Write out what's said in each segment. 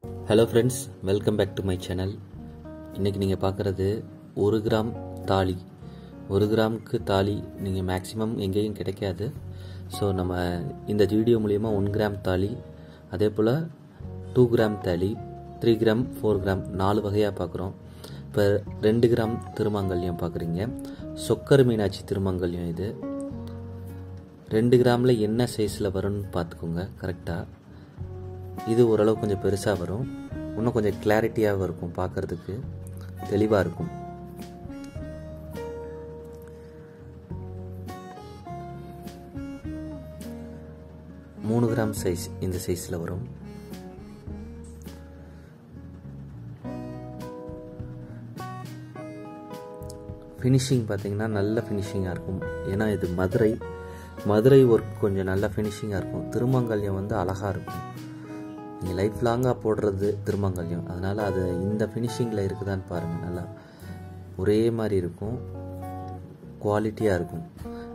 hello friends welcome back to my channel இன்றைக்கி நீங்கள் பார்க்குறது ஒரு கிராம் தாலி ஒரு கிராமுக்கு தாலி நீங்கள் மேக்ஸிமம் எங்கேயும் கிடைக்காது ஸோ நம்ம இந்த வீடியோ மூலிமா ஒன் கிராம் தாலி அதே போல் டூ கிராம் தாலி த்ரீ கிராம் ஃபோர் கிராம் நாலு வகையாக பார்க்குறோம் இப்போ ரெண்டு கிராம் திருமாங்கல்யம் பார்க்குறீங்க சொக்கர் மீனாட்சி திருமாங்கல்யம் இது ரெண்டு கிராமில் என்ன சைஸில் வரும்னு பார்த்துக்கோங்க கரெக்டாக இது ஓரளவு கொஞ்சம் பெருசாக வரும் இன்னும் கொஞ்சம் கிளாரிட்டியாக இருக்கும் பார்க்குறதுக்கு தெளிவாக இருக்கும் மூணு கிராம் சைஸ் இந்த சைஸில் வரும் ஃபினிஷிங் பார்த்தீங்கன்னா நல்ல ஃபினிஷிங்காக இருக்கும் ஏன்னா இது மதுரை மதுரை ஒர்க் கொஞ்சம் நல்ல ஃபினிஷிங்காக இருக்கும் திருமங்கல்யம் வந்து அழகாக இருக்கும் நீங்கள் லைஃப் லாங்காக போடுறது திருமங்கல்யம் அதனால் அது இந்த ஃபினிஷிங்கில் இருக்குதான்னு பாருங்கள் நல்லா ஒரே மாதிரி இருக்கும் குவாலிட்டியாக இருக்கும்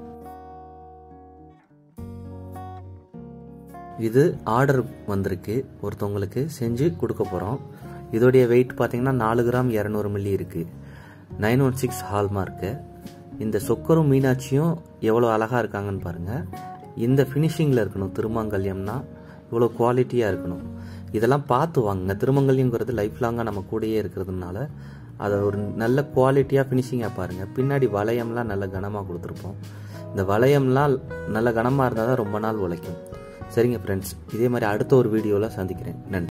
இது ஆர்டர் வந்திருக்கு ஒருத்தவங்களுக்கு செஞ்சு கொடுக்க போகிறோம் இதோடைய வெயிட் பார்த்தீங்கன்னா நாலு கிராம் இரநூறு மில்லி இருக்குது நைன் ஒன் சிக்ஸ் ஹால்மார்க்கு இந்த சொக்கரும் மீனாட்சியும் எவ்வளோ அழகாக இருக்காங்கன்னு பாருங்கள் இந்த ஃபினிஷிங்கில் இருக்கணும் திருமாங்கல்யம்னா இவ்வளோ குவாலிட்டியாக இருக்கணும் இதெல்லாம் பார்த்து வாங்குங்க திருமங்கல்யங்கிறது லைஃப் லாங்காக நம்ம கூடயே இருக்கிறதுனால அதை ஒரு நல்ல குவாலிட்டியாக ஃபினிஷிங்காக பாருங்கள் பின்னாடி வளையம்லாம் நல்ல கனமாக கொடுத்துருப்போம் இந்த வளையம்லாம் நல்ல கனமாக இருந்தால் தான் ரொம்ப நாள் உழைக்கும் சரிங்க ஃப்ரெண்ட்ஸ் இதே மாதிரி அடுத்த ஒரு வீடியோவில் சந்திக்கிறேன் நன்றி